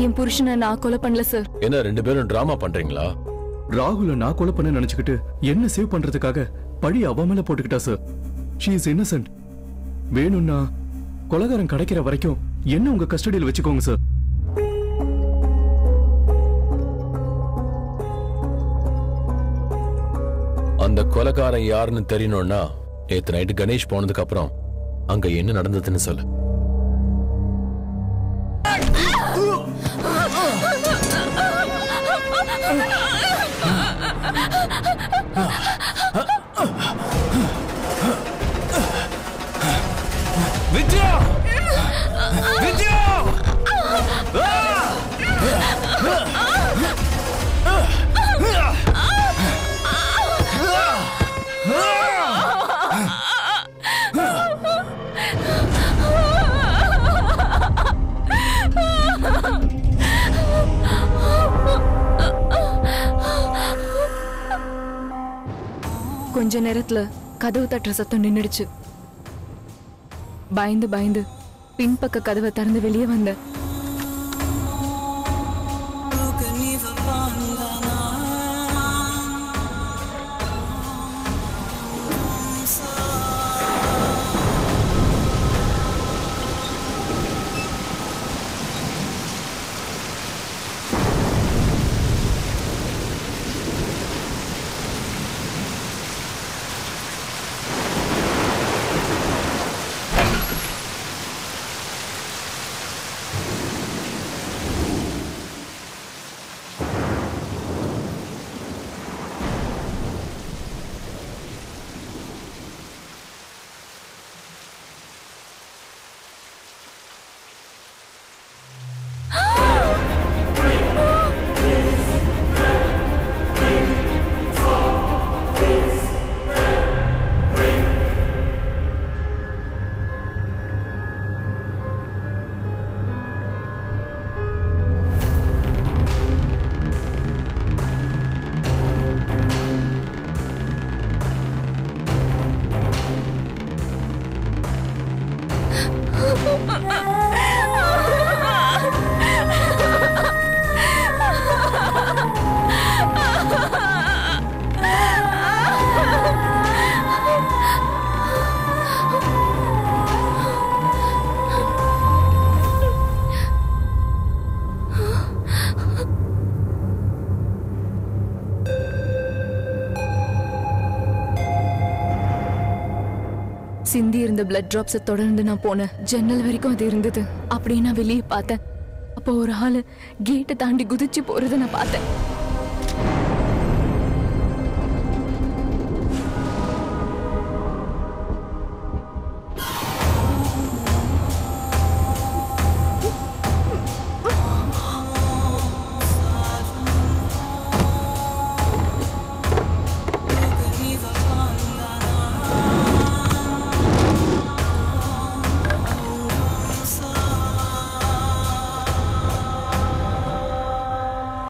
என் புருஷனை நான் கொலை பண்ணல சார் என்ன ரெண்டு பேரும் டிராமா பண்றீங்களா ராகுல நான் கொலை பண்ண நினைச்சுக்கிட்டு என்ன சேவ் பண்றதுக்காக பழி அவ மேல போட்டுக்கிட்டா சார் ஷீ இஸ் இன்னசென்ட் வேணும்னா கொலகாரன் கிடைக்கிற வரைக்கும் என்ன உங்க கஸ்டடியில் வச்சுக்கோங்க சார் அந்த கொலைகாரன் யாருன்னு தெரியணும்னா நேத்து நைட்டு கணேஷ் போனதுக்கு அப்புறம் அங்க என்ன நடந்ததுன்னு சொல்லு வித்யா வித்யா கொஞ்ச நேரத்துல கதவு தட்டுற சத்தம் நின்னுடுச்சு பயந்து பயந்து பின்பக்க கதவை திறந்து வெளியே வந்தேன் சிந்தி இருந்த பிளட் டிராப்ஸை தொடர்ந்து நான் போனேன் ஜன்னல் வரைக்கும் அது இருந்தது அப்படியே நான் வெளியே பார்த்தேன் அப்போ ஒரு ஆளு கேட்டை தாண்டி குதிச்சு போறதை நான் பார்த்தேன்